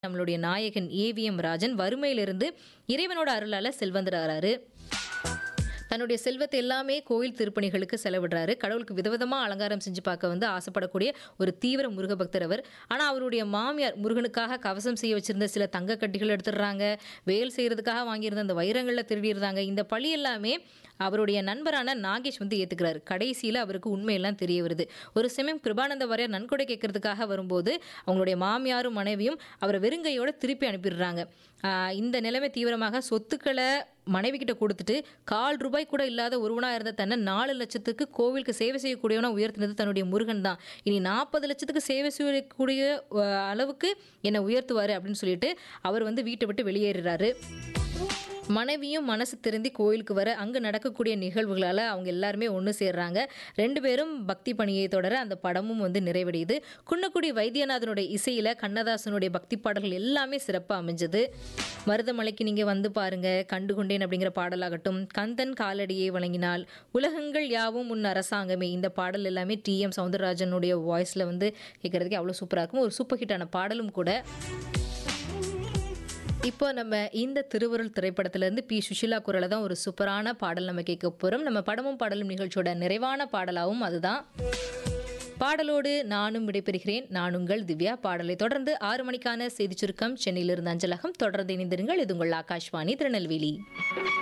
நம்மளுடைய நாயகன் ஏவிஎம் ராஜன் வறுமையிலிருந்து இறைவனோட அருளால செல்வந்தராகிறாரு தன்னுடைய செல்வத்தை எல்லாமே கோயில் திருப்பணிகளுக்கு செலவிடுறாரு கடவுளுக்கு விதவிதமாக அலங்காரம் செஞ்சு பார்க்க வந்து ஆசைப்படக்கூடிய ஒரு தீவிர முருக பக்தர் அவர் ஆனால் அவருடைய மாமியார் முருகனுக்காக கவசம் செய்ய வச்சிருந்த சில தங்க கட்டிகள் எடுத்துடுறாங்க வேல் செய்யறதுக்காக வாங்கியிருந்த அந்த வைரங்களில் திருடிடுறாங்க இந்த பழி எல்லாமே அவருடைய நண்பரான நாகேஷ் வந்து ஏற்றுக்கிறாரு கடைசியில் அவருக்கு உண்மையெல்லாம் தெரிய வருது ஒரு சமயம் கிருபானந்த வாரியார் நன்கொடை கேட்கறதுக்காக வரும்போது அவங்களுடைய மாமியாரும் மனைவியும் அவரை வெறுங்கையோட திருப்பி அனுப்பிடுறாங்க ஆஹ் இந்த நிலைமை தீவிரமாக சொத்துக்களை மனைவி கிட்ட கொடுத்துட்டு கால் ரூபாய் கூட இல்லாத ஒருவனாக இருந்த தன்னை நாலு லட்சத்துக்கு கோவிலுக்கு சேவை செய்யக்கூடியவனா உயர்த்தினது தன்னுடைய முருகன் தான் இனி நாற்பது லட்சத்துக்கு சேவை செய்யக்கூடிய அஹ், அளவுக்கு என்னை உயர்த்துவார் அப்படின்னு சொல்லிட்டு அவர் வந்து வீட்டை விட்டு வெளியேறுறாரு மனைவியும் மனசு திருந்தி கோயிலுக்கு வர அங்கே நடக்கக்கூடிய நிகழ்வுகளால் அவங்க எல்லாருமே ஒன்று சேர்றாங்க ரெண்டு பேரும் பக்தி பணியை தொடர அந்த படமும் வந்து நிறைவடையுது குன்னக்குடி வைத்தியநாதனுடைய இசையில் கண்ணதாசனுடைய பக்தி பாடல்கள் எல்லாமே சிறப்பாக அமைஞ்சது மருதமலைக்கு நீங்கள் வந்து பாருங்க கண்டு கொண்டேன் அப்படிங்கிற பாடலாகட்டும் கந்தன் காலடியை வழங்கினால் உலகங்கள் யாவும் உன் அரசாங்கமே இந்த பாடல் எல்லாமே டி எம் சவுந்தரராஜனுடைய வாய்ஸில் வந்து கேட்குறதுக்கு அவ்வளோ சூப்பராக இருக்கும் ஒரு சூப்பர் ஹிட்டான பாடலும் கூட இப்போ நம்ம இந்த திருவருள் திரைப்படத்திலேருந்து பி சுஷிலா குரலை தான் ஒரு சூப்பரான பாடல் நம்ம கேட்க போகிறோம் நம்ம படமும் பாடலும் நிகழ்ச்சியோட நிறைவான பாடலாகவும் அதுதான் பாடலோடு நானும் விடைபெறுகிறேன் நான் உங்கள் திவ்யா பாடலை தொடர்ந்து ஆறு மணிக்கான செய்திச் சுருக்கம் சென்னையிலிருந்து அஞ்சலகம் தொடர்ந்து இணைந்திருங்கள் இது உங்கள் ஆகாஷ்வாணி திருநெல்வேலி